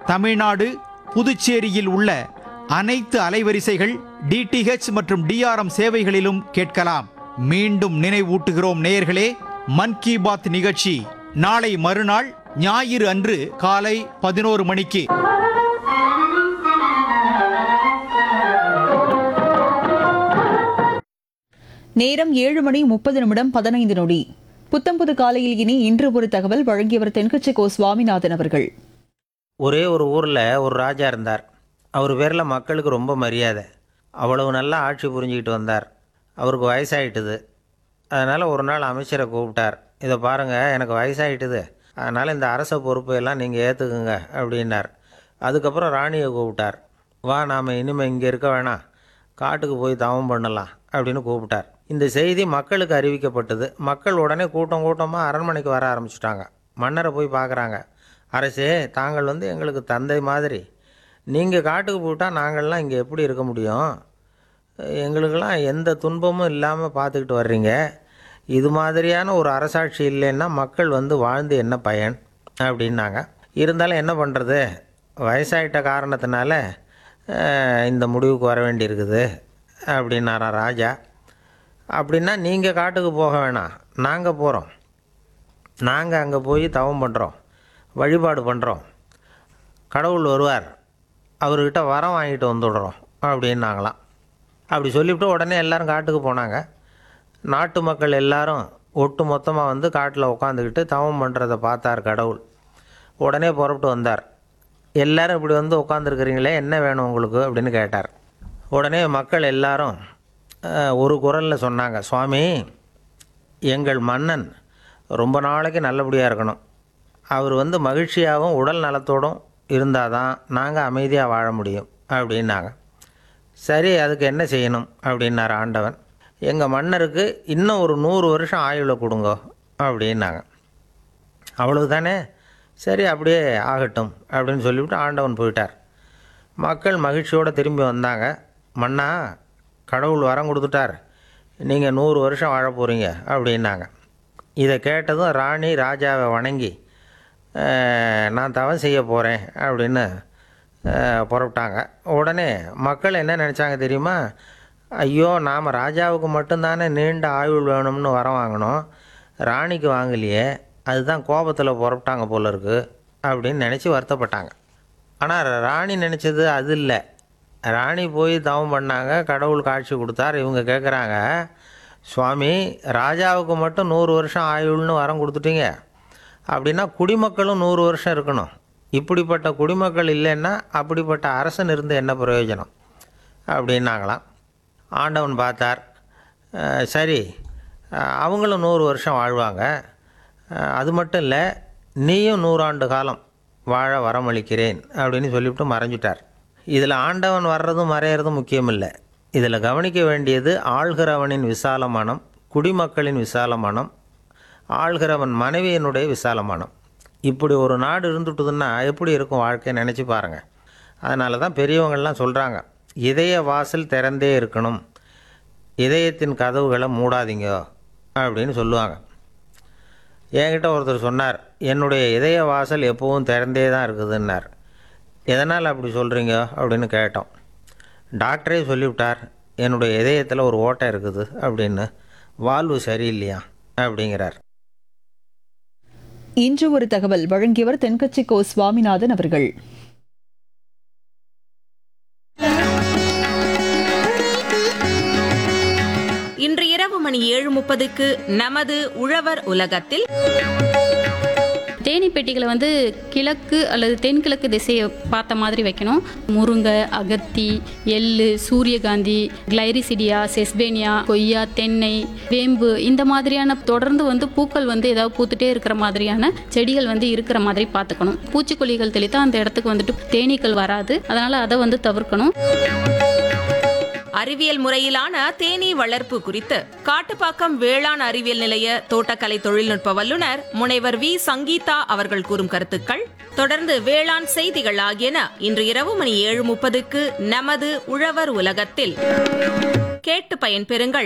தமிழ்நாடு புதுச்சேரியில் உள்ள அனைத்து அலைவரிசைகள் டிடிஹெச் மற்றும் டிஆர்எம் சேவைகளிலும் கேட்கலாம் மீண்டும் நினைவூட்டுகிறோம் நேயர்களே மன் கி பாத் நிகழ்ச்சி நாளை மறுநாள் ஞாயிறு அன்று காலை பதினோரு மணிக்கு நேரம் ஏழு மணி முப்பது நிமிடம் பதினைந்து நொடி புத்தம்புது காலையில் இனி இன்று ஒரு தகவல் வழங்கியவர் தென்கட்சி கோ சுவாமிநாதன் அவர்கள் ஒரே ஒரு ஊரில் ஒரு ராஜா இருந்தார் அவர் பேரில் மக்களுக்கு ரொம்ப மரியாதை அவ்வளவு நல்லா ஆட்சி புரிஞ்சுக்கிட்டு வந்தார் அவருக்கு வயசாயிட்டுது அதனால் ஒரு நாள் அமைச்சரை கூப்பிட்டார் இதை பாருங்கள் எனக்கு வயசாயிட்டுது அதனால் இந்த அரச பொறுப்பை எல்லாம் நீங்கள் ஏற்றுக்குங்க அப்படின்னார் அதுக்கப்புறம் ராணியை கூப்பிட்டார் வா நாம் இனிமேல் இங்கே இருக்க வேணாம் காட்டுக்கு போய் தவம் பண்ணலாம் அப்படின்னு கூப்பிட்டார் இந்த செய்தி மக்களுக்கு அறிவிக்கப்பட்டது மக்கள் உடனே கூட்டம் கூட்டமாக அரண்மனைக்கு வர ஆரம்பிச்சிட்டாங்க மன்னரை போய் பார்க்குறாங்க அரசே தாங்கள் வந்து எங்களுக்கு தந்தை மாதிரி நீங்கள் காட்டுக்கு போயிட்டால் நாங்கள்லாம் இங்கே எப்படி இருக்க முடியும் எங்களுக்கெல்லாம் எந்த துன்பமும் இல்லாமல் பார்த்துக்கிட்டு வர்றீங்க இது மாதிரியான ஒரு அரசாட்சி இல்லைன்னா மக்கள் வந்து வாழ்ந்து என்ன பயன் அப்படின்னாங்க இருந்தாலும் என்ன பண்ணுறது வயசாயிட்ட காரணத்தினால அஹ், இந்த முடிவுக்கு வர வேண்டியிருக்குது அப்படின்னாராம் ராஜா அப்படின்னா நீங்கள் காட்டுக்கு போக வேணாம் நாங்கள் போகிறோம் நாங்கள் அங்கே போய் தவம் பண்ணுறோம் வழிபாடு பண்ணுறோம் கடவுள் வருவார் அவர்கிட்ட வரம் வாங்கிட்டு வந்துடுறோம் அப்படின்னாங்களாம் அப்படி சொல்லிவிட்டு உடனே எல்லாரும் காட்டுக்கு போனாங்க நாட்டு மக்கள் எல்லாரும் ஒட்டு மொத்தமாக வந்து காட்டில் உட்காந்துக்கிட்டு தவம் பண்ணுறதை பார்த்தார் கடவுள் உடனே புறப்பட்டு வந்தார் எல்லாரும் இப்படி வந்து உட்காந்துருக்கிறீங்களே என்ன வேணும் உங்களுக்கு அப்படின்னு கேட்டார் உடனே மக்கள் எல்லாரும் அஹ், ஒரு குரலில் சொன்னாங்க சுவாமி எங்கள் மன்னன் ரொம்ப நாளைக்கு நல்லபடியாக இருக்கணும் அவர் வந்து மகிழ்ச்சியாகவும் உடல் நலத்தோடும் இருந்தால் தான் நாங்கள் அமைதியாக வாழ முடியும் அப்படின்னாங்க சரி அதுக்கு என்ன செய்யணும் அப்படின்னார் ஆண்டவன் எங்கள் மன்னருக்கு இன்னும் ஒரு நூறு வருஷம் ஆயுளை கொடுங்க அப்படின்னாங்க அவ்வளவு தானே சரி அப்படியே ஆகட்டும் அப்படின்னு சொல்லிவிட்டு ஆண்டவன் போயிட்டார் மக்கள் மகிழ்ச்சியோடு திரும்பி வந்தாங்க மன்னா கடவுள் வரம் கொடுத்துட்டார் நீங்கள் நூறு வருஷம் வாழ போகிறீங்க அப்படின்னாங்க இதை கேட்டதும் ராணி ராஜாவை வணங்கி "அஹ், நான் தவம் செய்ய போகிறேன் அப்படின்னு அஹ், புறப்பட்டாங்க உடனே மக்கள் என்ன நினச்சாங்க தெரியுமா ஐயோ நாம் ராஜாவுக்கு மட்டும்தானே நீண்ட ஆயுள் வேணும்னு வரம் வாங்கினோம் ராணிக்கு வாங்கலையே அதுதான் கோபத்தில் புறப்பட்டாங்க போல இருக்கு அப்படின்னு நினச்சி வருத்தப்பட்டாங்க ஆனால் ராணி நினச்சது அது இல்லை ராணி போய் தவம் பண்ணாங்க கடவுள் காட்சி கொடுத்தார் இவங்க கேட்குறாங்க சுவாமி ராஜாவுக்கு மட்டும் நூறு வருஷம் ஆயுள்னு வரம் கொடுத்துட்டீங்க அப்படின்னா குடிமக்களும் நூறு வருஷம் இருக்கணும் இப்படிப்பட்ட குடிமக்கள் இல்லைன்னா அப்படிப்பட்ட அரசன் இருந்து என்ன பிரயோஜனம் அப்படின்னாங்களாம் ஆண்டவன் பார்த்தார் அஹ் சரி அஹ் அவங்களும் நூறு வருஷம் வாழ்வாங்க அஹ் அது மட்டும் இல்லை நீயும் நூறாண்டு காலம் வாழ வரமளிக்கிறேன் அப்படின்னு சொல்லிவிட்டு மறைஞ்சிட்டார் இதில் ஆண்டவன் வர்றதும் மறையிறதும் முக்கியம் இல்லை இதில் கவனிக்க வேண்டியது ஆள்கிறவனின் விசாலமானம் குடிமக்களின் விசாலமானம் ஆள்கிறவன் மனைவியினுடைய விசாலமானம் இப்படி ஒரு நாடு இருந்துட்டுதுன்னா எப்படி இருக்கும் வாழ்க்கையை நினச்சி பாருங்கள் அதனால தான் பெரியவங்கள்லாம் சொல்கிறாங்க இதய வாசல் திறந்தே இருக்கணும் இதயத்தின் கதவுகளை மூடாதீங்க அப்படின்னு சொல்லுவாங்க என்கிட்ட ஒருத்தர் சொன்னார் என்னுடைய இதய வாசல் எப்பவும் திறந்தே தான் இருக்குதுன்னார் எதனால் அப்படி சொல்கிறீங்க அப்படின்னு கேட்டோம் டாக்டரே சொல்லிவிட்டார் என்னுடைய இதயத்தில் ஒரு ஓட்டை இருக்குது அப்படின்னு வால்வு சரியில்லையா அப்படிங்கிறார் இன்று ஒரு தகவல் வழங்கியவர் தென்கட்சி கோ சுவாமிநாதன் அவர்கள் இன்று இரவு மணி ஏழு முப்பதுக்கு நமது உழவர் உலகத்தில் தேனி பெட்டிகளை வந்து கிழக்கு அல்லது தென்கிழக்கு திசையை பார்த்த மாதிரி வைக்கணும் முருங்கை அகத்தி எள்ளு சூரியகாந்தி கிளைரிசிடியா செஸ்பேனியா கொய்யா தென்னை வேம்பு இந்த மாதிரியான தொடர்ந்து வந்து பூக்கள் வந்து ஏதாவது பூத்துட்டே இருக்கிற மாதிரியான செடிகள் வந்து இருக்கிற மாதிரி பார்த்துக்கணும் பூச்சிக்கொல்லிகள் தெளித்தா அந்த இடத்துக்கு வந்துட்டு தேனீக்கள் வராது அதனால அதை வந்து தவிர்க்கணும் அறிவியல் முறையிலான தேனீ வளர்ப்பு குறித்து காட்டுப்பாக்கம் வேளாண் அறிவியல் நிலைய தோட்டக்கலை தொழில்நுட்ப வல்லுநர் முனைவர் வி சங்கீதா அவர்கள் கூறும் கருத்துக்கள் தொடர்ந்து வேளாண் செய்திகள் ஆகியன இன்று இரவு மணி ஏழு முப்பதுக்கு நமது உழவர் உலகத்தில் கேட்டு பயன்பெறுங்கள்